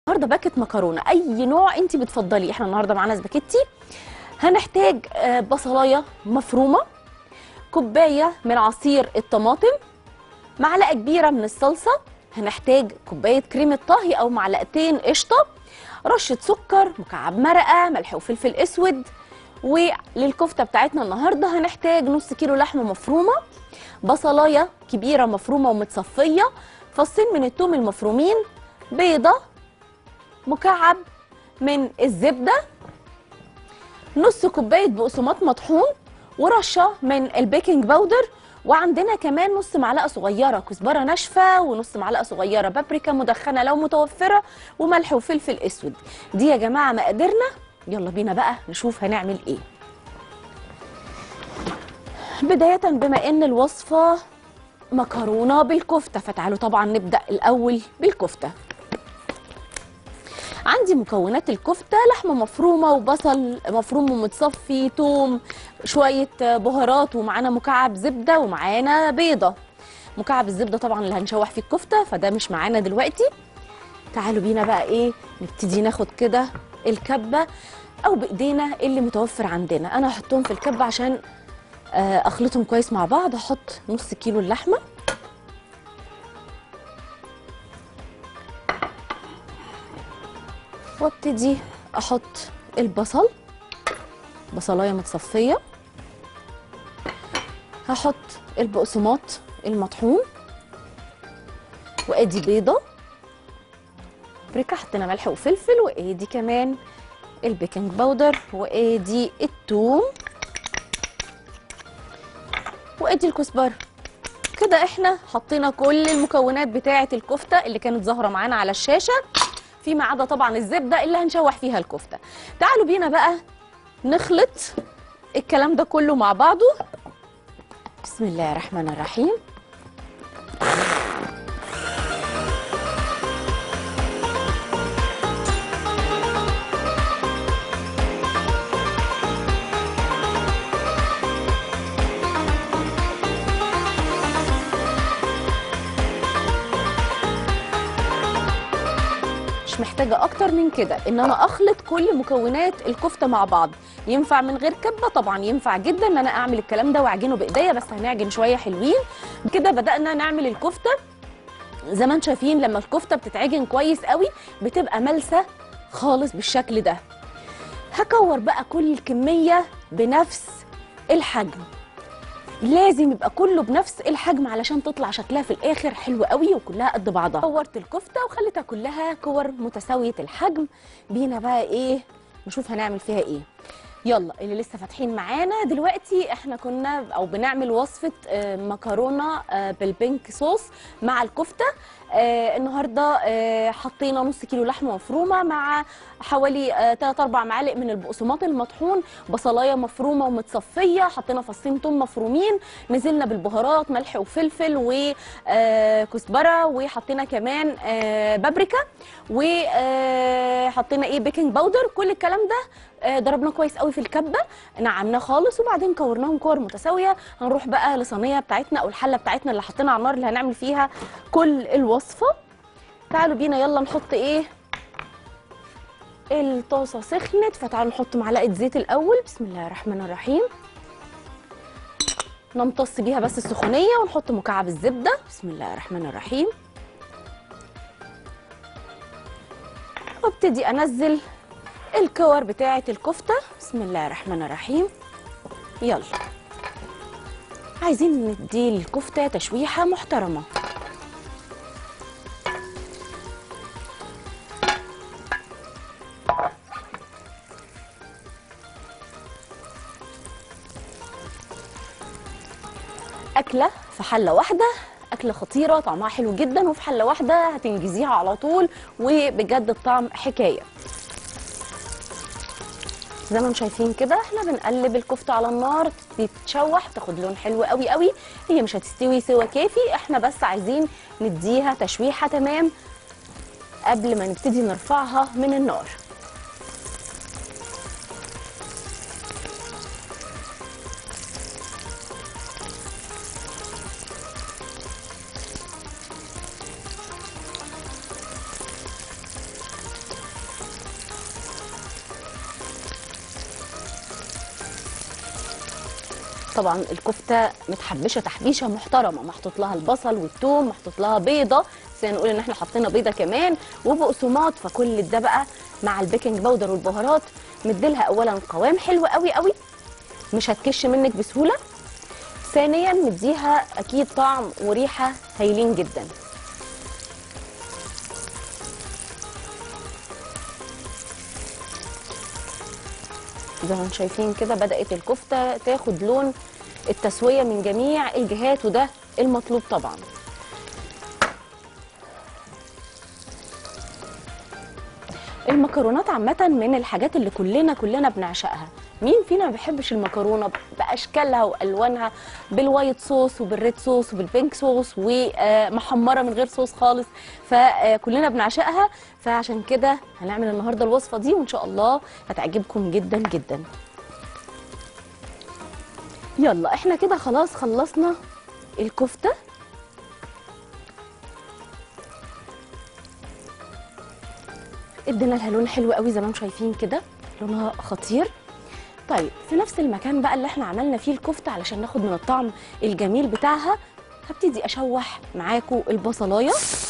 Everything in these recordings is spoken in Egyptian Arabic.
النهارده باكت مكرونه اي نوع انت بتفضليه احنا النهارده معانا سباكيتي هنحتاج آه، بصلايه مفرومه كوبايه من عصير الطماطم معلقه كبيره من الصلصه هنحتاج كوبايه كريمه طهي او معلقتين قشطه رشه سكر مكعب مرقه ملح وفلفل اسود وللكفته بتاعتنا النهارده هنحتاج نص كيلو لحمه مفرومه بصلايه كبيره مفرومه ومتصفيه فصين من الثوم المفرومين بيضه مكعب من الزبده نص كوبايه بقسماط مطحون ورشه من البيكنج باودر وعندنا كمان نص معلقه صغيره كزبره ناشفه ونص معلقه صغيره بابريكا مدخنه لو متوفره وملح وفلفل اسود دي يا جماعه مقاديرنا يلا بينا بقى نشوف هنعمل ايه بدايه بما ان الوصفه مكرونه بالكفته فتعالوا طبعا نبدا الاول بالكفته عندي مكونات الكفته لحمه مفرومه وبصل مفروم ومتصفي توم شويه بهارات ومعانا مكعب زبده ومعانا بيضه مكعب الزبده طبعا اللي هنشوح فيه الكفته فده مش معانا دلوقتي تعالوا بينا بقى ايه نبتدي ناخد كده الكبه او بايدينا اللي متوفر عندنا انا هحطهم في الكبه عشان آه، اخلطهم كويس مع بعض احط نص كيلو اللحمه وابتدي احط البصل بصلايه متصفيه هحط البقسماط المطحون وادي بيضه بابريكا حطينا ملح وفلفل وادي كمان البيكنج باودر وادي الثوم وادي الكزبره كده احنا حطينا كل المكونات بتاعه الكفته اللي كانت ظاهره معانا على الشاشه فيما عدا طبعا الزبده اللي هنشوح فيها الكفته تعالوا بينا بقى نخلط الكلام ده كله مع بعضه بسم الله الرحمن الرحيم مش محتاجة أكتر من كده إن أنا أخلط كل مكونات الكفتة مع بعض ينفع من غير كبة طبعا ينفع جدا إن أنا أعمل الكلام ده وأعجنه بإيديا بس هنعجن شوية حلوين كده بدأنا نعمل الكفتة زي ما انتم شايفين لما الكفتة بتتعجن كويس قوي بتبقى ملسة خالص بالشكل ده هكور بقى كل الكمية بنفس الحجم لازم يبقى كله بنفس الحجم علشان تطلع شكلها في الاخر حلو قوي وكلها قد بعضها كورت الكفته وخليتها كلها كور متساويه الحجم بينا بقى ايه نشوف هنعمل فيها ايه يلا اللي لسه فاتحين معانا دلوقتي احنا كنا او بنعمل وصفه آه، مكرونه آه، بالبينك صوص مع الكفته آه، النهارده آه، حطينا نص كيلو لحمه مفرومه مع حوالي 3 4 معالق من البقسماط المطحون بصلايه مفرومه ومتصفيه حطينا فصين توم مفرومين نزلنا بالبهارات ملح وفلفل وكزبره وحطينا كمان آه، بابريكا وحطينا ايه بيكنج باودر كل الكلام ده آه، ضربناه كويس قوي في الكبه نعمناه خالص وبعدين كورناهم كور متساويه هنروح بقى لصينيه بتاعتنا او الحله بتاعتنا اللي حطينا على النار اللي هنعمل فيها كل الوصفه تعالوا بينا يلا نحط ايه الطاسه سخنت فتعالوا نحط معلقه زيت الاول بسم الله الرحمن الرحيم نمتص بيها بس السخونيه ونحط مكعب الزبده بسم الله الرحمن الرحيم وابتدي انزل الكور بتاعه الكفته بسم الله الرحمن الرحيم يلا عايزين ندي الكفته تشويحه محترمه اكله في حله واحده اكله خطيره طعمها حلو جدا وفي حله واحده هتنجزيها على طول وبجد الطعم حكايه زي ما انتم شايفين كده احنا بنقلب الكفته على النار تتشوح تاخد لون حلو قوي قوي هي مش هتستوي سوا كافي احنا بس عايزين نديها تشويحه تمام قبل ما نبتدي نرفعها من النار طبعا الكفته متحبشه تحبيشه محترمه محطوط لها البصل والثوم محطوط لها بيضه بس نقول ان احنا حطينا بيضه كمان وبقسماط فكل ده بقى مع البيكنج باودر والبهارات مديلها اولا قوام حلو قوي قوي مش هتكش منك بسهوله ثانيا مديها اكيد طعم وريحه هايلين جدا زي ما انتم شايفين كده بدات الكفته تاخد لون التسويه من جميع الجهات وده المطلوب طبعا المكرونات عامة من الحاجات اللي كلنا كلنا بنعشقها مين فينا ما بيحبش المكرونة بأشكالها وألوانها بالوايت صوص وبالريد صوص وبالبينك صوص ومحمرة من غير صوص خالص فكلنا بنعشقها فعشان كده هنعمل النهاردة الوصفة دي وإن شاء الله هتعجبكم جدا جدا يلا احنا كده خلاص خلصنا الكفته ادينا لها لون حلو قوي زي ما انتم شايفين كده لونها خطير طيب في نفس المكان بقى اللي احنا عملنا فيه الكفته علشان ناخد من الطعم الجميل بتاعها هبتدي اشوح معاكم البصلايه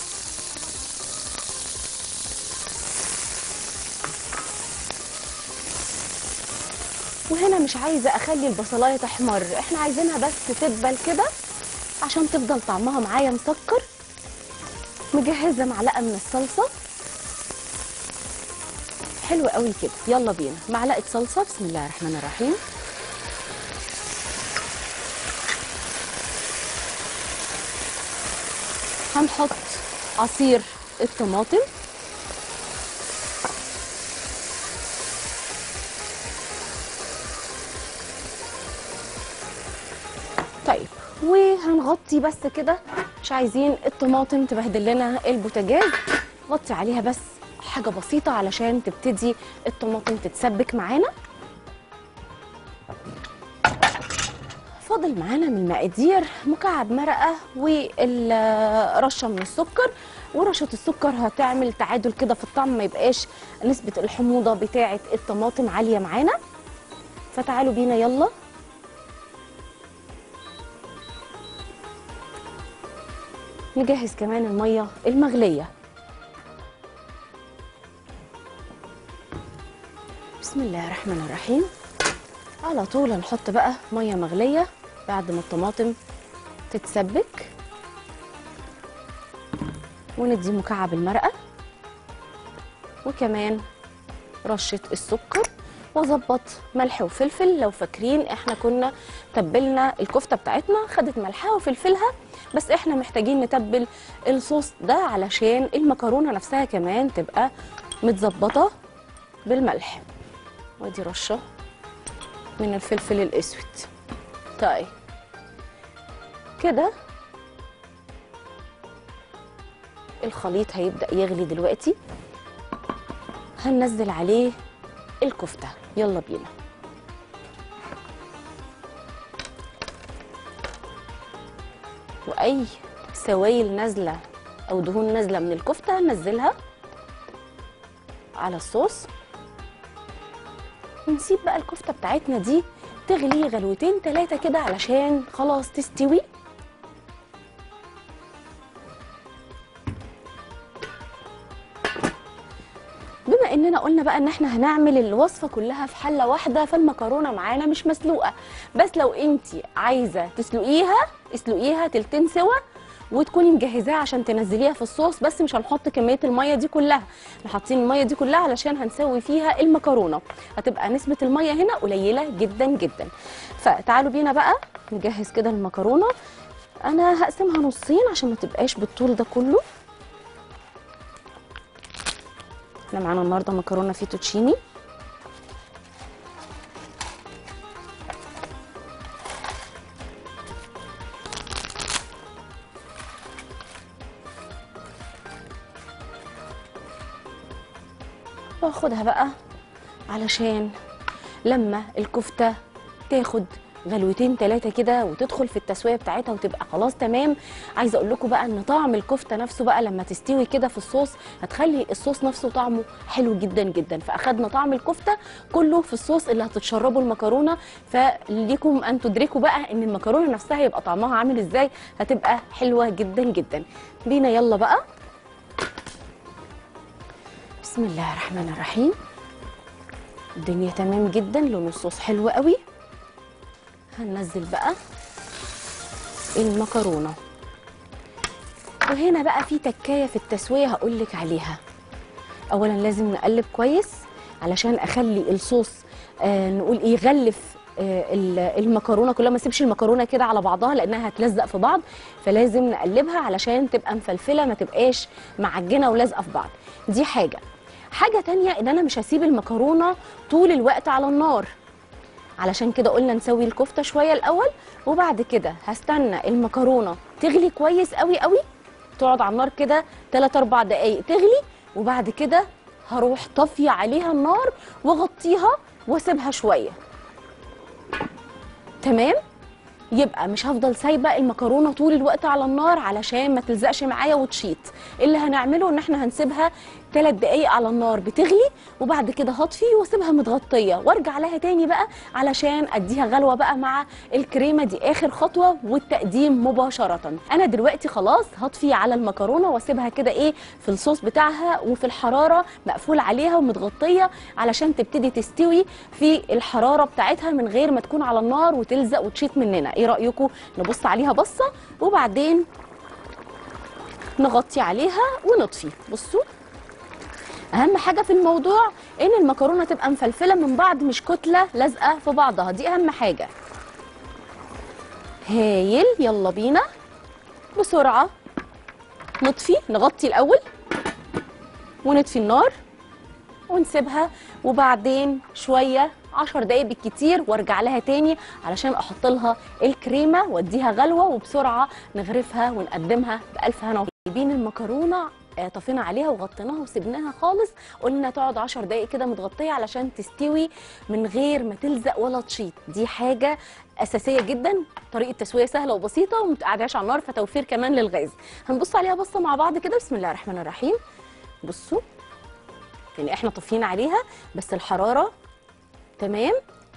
وهنا مش عايزه اخلي البصلايه تحمر احنا عايزينها بس تدبل كده عشان تفضل طعمها معايا مسكر مجهزه معلقه من الصلصه حلو قوي كده يلا بينا معلقه صلصه بسم الله الرحمن الرحيم هنحط عصير الطماطم طيب وهنغطي بس كده مش عايزين الطماطم تبهدل لنا البوتاجاز غطي عليها بس حاجه بسيطه علشان تبتدي الطماطم تتسبك معانا فاضل معانا من المقادير مكعب مرقه والرشه من السكر ورشه السكر هتعمل تعادل كده في الطعم ما يبقاش نسبه الحموضه بتاعه الطماطم عاليه معانا فتعالوا بينا يلا نجهز كمان الميه المغليه بسم الله الرحمن الرحيم على طول هنحط بقى ميه مغليه بعد ما الطماطم تتسبك وندي مكعب المرقه وكمان رشه السكر واظبط ملح وفلفل لو فاكرين احنا كنا تبلنا الكفته بتاعتنا خدت ملحها وفلفلها بس احنا محتاجين نتبل الصوص ده علشان المكرونه نفسها كمان تبقى متظبطه بالملح وادي رشه من الفلفل الاسود طيب كده الخليط هيبدا يغلي دلوقتي هننزل عليه الكفته يلا بينا واي سوائل نازله او دهون نازله من الكفته هننزلها على الصوص ونسيب بقى الكفته بتاعتنا دي تغلي غلوتين ثلاثه كده علشان خلاص تستوي بما اننا قلنا بقى ان احنا هنعمل الوصفه كلها في حله واحده فالمكرونه معانا مش مسلوقه بس لو انت عايزه تسلقيها اسلقيها تلتين سوا وتكوني مجهزاها عشان تنزليها في الصوص بس مش هنحط كميه الميه دي كلها احنا حاطين الميه دي كلها علشان هنسوي فيها المكرونه هتبقى نسبه الميه هنا قليله جدا جدا فتعالوا بينا بقى نجهز كده المكرونه انا هقسمها نصين عشان ما تبقاش بالطول ده كله احنا معانا النهارده مكرونه فيتوتشيني واخدها بقى علشان لما الكفته تاخد غلوتين ثلاثه كده وتدخل في التسويه بتاعتها وتبقى خلاص تمام عايزه اقول لكم بقى ان طعم الكفته نفسه بقى لما تستوي كده في الصوص هتخلي الصوص نفسه طعمه حلو جدا جدا فاخدنا طعم الكفته كله في الصوص اللي هتتشربوا المكرونه فليكم ان تدركوا بقى ان المكرونه نفسها يبقى طعمها عامل ازاي هتبقى حلوه جدا جدا بينا يلا بقى بسم الله الرحمن الرحيم الدنيا تمام جدا لون الصوص حلو قوي هننزل بقى المكرونه وهنا بقى في تكايه في التسويه هقول لك عليها اولا لازم نقلب كويس علشان اخلي الصوص آه نقول ايه يغلف آه ال- المكرونه كلها ما اسيبش المكرونه كده على بعضها لانها هتلزق في بعض فلازم نقلبها علشان تبقى مفلفله ما تبقاش معجنه ولازقه في بعض دي حاجه حاجه تانية ان انا مش هسيب المكرونه طول الوقت على النار علشان كده قلنا نسوي الكفته شويه الاول وبعد كده هستنى المكرونه تغلي كويس قوي قوي تقعد على النار كده 3 4 دقائق تغلي وبعد كده هروح طافيه عليها النار واغطيها واسيبها شويه تمام يبقى مش هفضل سايبه المكرونه طول الوقت على النار علشان ما تلزقش معايا وتشيط اللي هنعمله ان احنا هنسيبها ثلاث دقايق على النار بتغلي وبعد كده هطفي واسيبها متغطيه وارجع لها تاني بقى علشان اديها غلوه بقى مع الكريمه دي اخر خطوه والتقديم مباشره انا دلوقتي خلاص هطفي على المكرونه واسيبها كده ايه في الصوص بتاعها وفي الحراره مقفول عليها ومتغطيه علشان تبتدي تستوي في الحراره بتاعتها من غير ما تكون على النار وتلزق وتشيط مننا ايه رايكم نبص عليها بصه وبعدين نغطي عليها ونطفي بصوا اهم حاجه في الموضوع ان المكرونه تبقى مفلفله من بعض مش كتله لازقه في بعضها دي اهم حاجه هايل يلا بينا بسرعه نطفي نغطي الاول ونطفي النار ونسيبها وبعدين شويه 10 دقايق بالكتير وارجع لها تاني علشان احط لها الكريمه واديها غلوه وبسرعه نغرفها ونقدمها بالف هنا جايبين المكرونه آه، طفينا عليها وغطيناها وسبناها خالص قلنا تقعد 10 دقايق كده متغطيه علشان تستوي من غير ما تلزق ولا تشيط دي حاجه اساسيه جدا طريقه تسويه سهله وبسيطه وما تقعدهاش على النار فتوفير كمان للغاز هنبص عليها بصه مع بعض كده بسم الله الرحمن الرحيم بصوا يعني احنا طافيين عليها بس الحراره تمام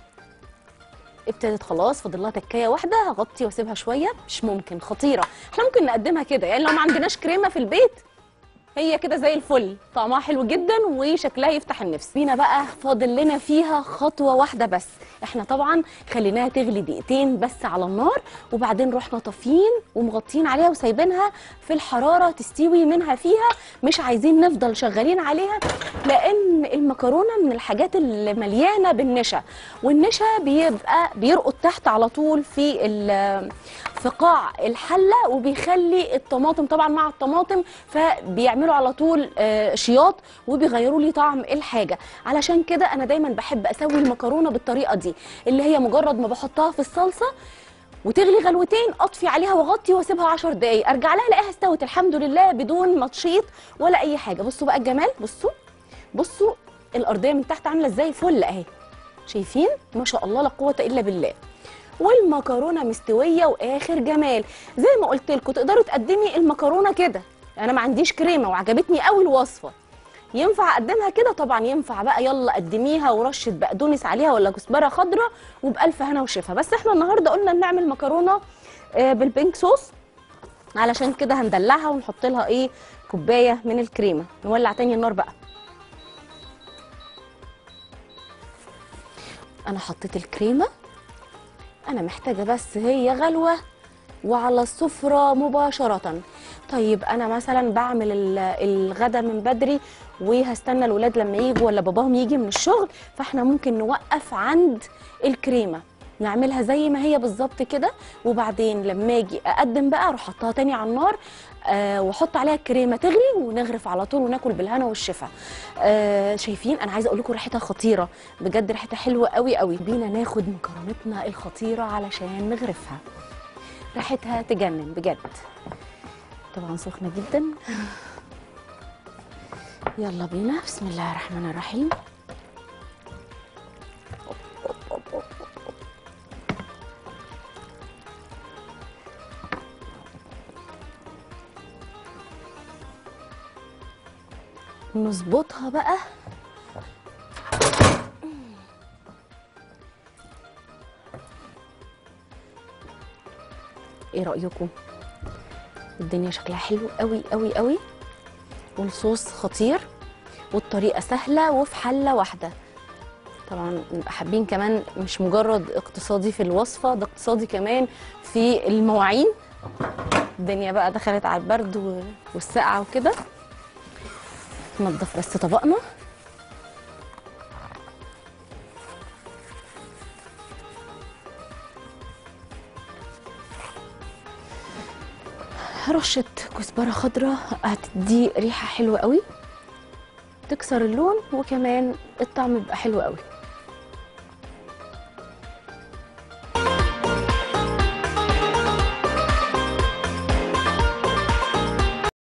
ابتدت خلاص فاضل لها تكايه واحده هغطي واسيبها شويه مش ممكن خطيره احنا ممكن نقدمها كده يعني لو ما عندناش كريمه في البيت هي كده زي الفل طعمها حلو جدا وشكلها يفتح النفس بينا بقى فاضل لنا فيها خطوه واحده بس احنا طبعا خليناها تغلي دقيقتين بس على النار وبعدين رحنا طافيين ومغطيين عليها وسايبينها في الحراره تستوي منها فيها مش عايزين نفضل شغالين عليها لان المكرونه من الحاجات اللي مليانه بالنشا والنشا بيبقى بيرقد تحت على طول في ال- في قاع الحله وبيخلي الطماطم طبعا مع الطماطم فبيعملوا على طول آه، شياط وبيغيروا لي طعم الحاجه علشان كده انا دايما بحب اسوي المكرونه بالطريقه دي اللي هي مجرد ما بحطها في الصلصه وتغلي غلوتين اطفي عليها واغطي واسيبها 10 دقايق ارجع لها الاقيها استوت الحمد لله بدون ما تشيط ولا اي حاجه بصوا بقى الجمال بصوا بصوا الارضيه من تحت عامله ازاي فل اهي شايفين ما شاء الله لا قوه الا بالله والمكرونه مستويه واخر جمال زي ما قلت لكم تقدروا تقدمي المكرونه كده انا ما عنديش كريمه وعجبتني قوي الوصفه ينفع اقدمها كده طبعا ينفع بقى يلا قدميها ورشه بقدونس عليها ولا كزبره خضراء وبالف هنا وشفا بس احنا النهارده قلنا نعمل مكرونه آه، بالبينك صوص علشان كده هندلعها ونحط لها ايه كوبايه من الكريمه نولع تاني النار بقى انا حطيت الكريمه انا محتاجه بس هي غلوه وعلى السفره مباشره طيب انا مثلا بعمل ال- الغدا من بدري وهستنى الولاد لما يجوا ولا باباهم يجي من الشغل فاحنا ممكن نوقف عند الكريمه نعملها زي ما هي بالظبط كده وبعدين لما اجي اقدم بقى اروح احطها تاني على النار آه واحط عليها الكريمه تغلي ونغرف على طول وناكل بالهنا والشفا آه شايفين انا عايزه اقول لكم ريحتها خطيره بجد ريحتها حلوه قوي قوي بينا ناخد مكرونتنا الخطيره علشان نغرفها ريحتها تجنن بجد طبعا سخنه جدا يلا بينا بسم الله الرحمن الرحيم ونظبطها بقى ايه رأيكم الدنيا شكلها حلو قوي قوي قوي والصوص خطير والطريقة سهلة وفي حلة واحدة طبعا نبقى حابين كمان مش مجرد اقتصادي في الوصفة ده اقتصادي كمان في المواعين الدنيا بقى دخلت على البرد و- والسقعة وكده ننضف بس طبقنا رشة كزبرة خضراء هتدي ريحة حلوة قوي تكسر اللون وكمان الطعم بيبقى حلو قوي